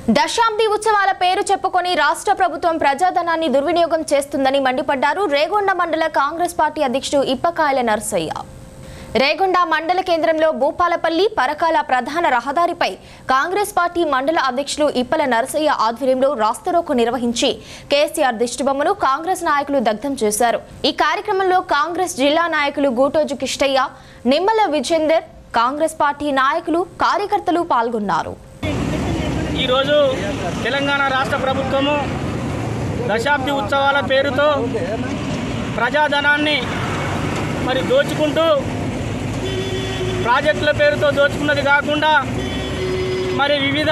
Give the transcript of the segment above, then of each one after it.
దశాబ్ది ఉత్సవాల పేరు చెప్పుకొని రాష్ట్ర ప్రభుత్వం ప్రజాధనాన్ని దుర్వినియోగం చేస్తుందని మండిపడ్డారు రేగొండ మండల కాంగ్రెస్ పార్టీ అధ్యక్షుడు ఇప్పకాయల నర్సయ్య రేగొండ మండల కేంద్రంలో భూపాలపల్లి పరకాల ప్రధాన రహదారిపై కాంగ్రెస్ పార్టీ మండల అధ్యక్షులు ఇప్పల నరసయ్య ఆధ్వర్యంలో రాస్తరోకు నిర్వహించి కేసీఆర్ దిష్టిబొమ్మను కాంగ్రెస్ నాయకులు దగ్ధం చేశారు ఈ కార్యక్రమంలో కాంగ్రెస్ జిల్లా నాయకులు గూటోజు కిష్టయ్య నిమ్మల విజేందర్ కాంగ్రెస్ పార్టీ నాయకులు కార్యకర్తలు పాల్గొన్నారు ఈరోజు తెలంగాణ రాష్ట్ర ప్రభుత్వము దశాబ్ది ఉత్సవాల పేరుతో ప్రజాధనాన్ని మరి దోచుకుంటూ ప్రాజెక్టుల పేరుతో దోచుకున్నది కాకుండా మరి వివిధ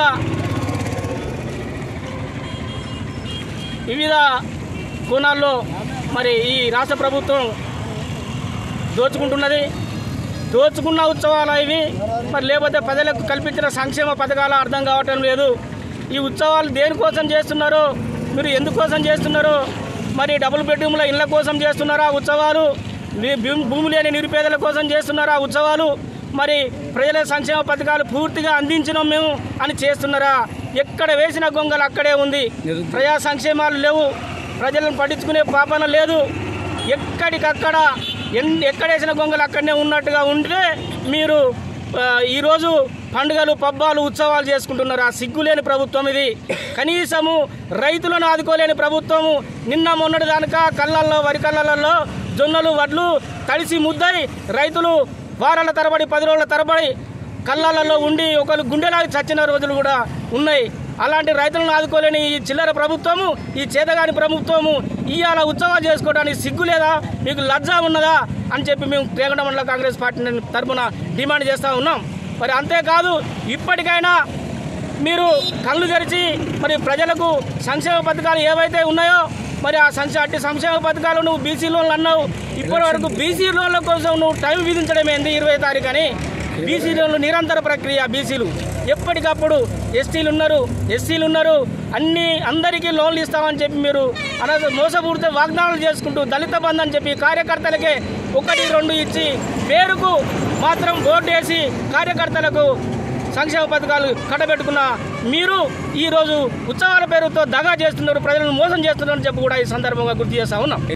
వివిధ కోణాల్లో మరి ఈ రాష్ట్ర ప్రభుత్వం దోచుకుంటున్నది దోచుకున్న ఉత్సవాలు ఇవి మరి లేకపోతే ప్రజలకు కల్పించిన సంక్షేమ పథకాలు అర్థం కావటం లేదు ఈ ఉత్సవాలు దేనికోసం చేస్తున్నారో మీరు ఎందుకోసం చేస్తున్నారో మరి డబుల్ బెడ్రూమ్ల ఇళ్ళ కోసం చేస్తున్నారా ఉత్సవాలు మీ- భూ- భూమి లేని నిరుపేదల కోసం చేస్తున్నారా ఉత్సవాలు మరి ప్రజల సంక్షేమ పథకాలు పూర్తిగా అందించినాం మేము అని చేస్తున్నారా ఎక్కడ వేసిన గొంగలు అక్కడే ఉంది ప్రజా సంక్షేమాలు లేవు ప్రజలను పట్టించుకునే పాపన లేదు ఎక్కడికక్కడ ఎన్ ఎక్కడేసిన గొంగలు అక్కడనే ఉన్నట్టుగా ఉంటే మీరు ఆ, ఈరోజు పండుగలు పబ్బాలు ఉత్సవాలు చేసుకుంటున్నారు ఆ సిగ్గులేని ప్రభుత్వం ఇది కనీసము రైతులను ఆదుకోలేని ప్రభుత్వము నిన్న మొన్నటి దానిక కళ్ళల్లో వరి కళ్ళల్లో జొన్నలు వడ్లు తడిసి ముద్దై రైతులు వారాల తరబడి పది రోజుల తరబడి కళ్ళల్లో ఉండి ఒకరు గుండెలాగి చచ్చిన రోజులు కూడా ఉన్నాయి అలాంటి రైతులను ఆదుకోలేని ఈ చిల్లర ప్రభుత్వము ఈ చేతగాని ప్రభుత్వము ఇవాళ ఉత్సవాలు చేసుకోవడానికి సిగ్గు లేదా మీకు లజ్జ ఉన్నదా అని చెప్పి మేము రేగడ మండల కాంగ్రెస్ పార్టీ తరఫున డిమాండ్ చేస్తూ ఉన్నాం మరి అంతేకాదు ఇప్పటికైనా మీరు కళ్ళు తెరిచి మరి ప్రజలకు సంక్షేమ పథకాలు ఏవైతే ఉన్నాయో మరి ఆ సంక్ష అట్టి సంక్షేమ పథకాలు నువ్వు బీసీ లోన్లు అన్నావు ఇప్పటి వరకు బీసీ లోన్ల కోసం నువ్వు టైం విధించడం ఏంది ఇరవై తారీఖు అని బీసీ లోన్లు నిరంతర ప్రక్రియ బీసీలు ఎప్పటికప్పుడు ఎస్టీలు ఉన్నారు ఎస్సీలు ఉన్నారు అన్ని అందరికీ లోన్లు ఇస్తామని చెప్పి మీరు అనగా మోసపూరిత వాగ్దానాలు చేసుకుంటూ దళిత బంధు అని చెప్పి కార్యకర్తలకే ఒకటి రెండు ఇచ్చి పేరుకు మాత్రం ఓటు వేసి కార్యకర్తలకు సంక్షేమ పథకాలు కట్టబెట్టుకున్న మీరు ఈ రోజు ఉత్సవాల పేరుతో దగా చేస్తున్నారు ప్రజలను మోసం చేస్తున్నారని చెప్పి కూడా ఈ సందర్భంగా గుర్తు చేస్తా ఉన్నాం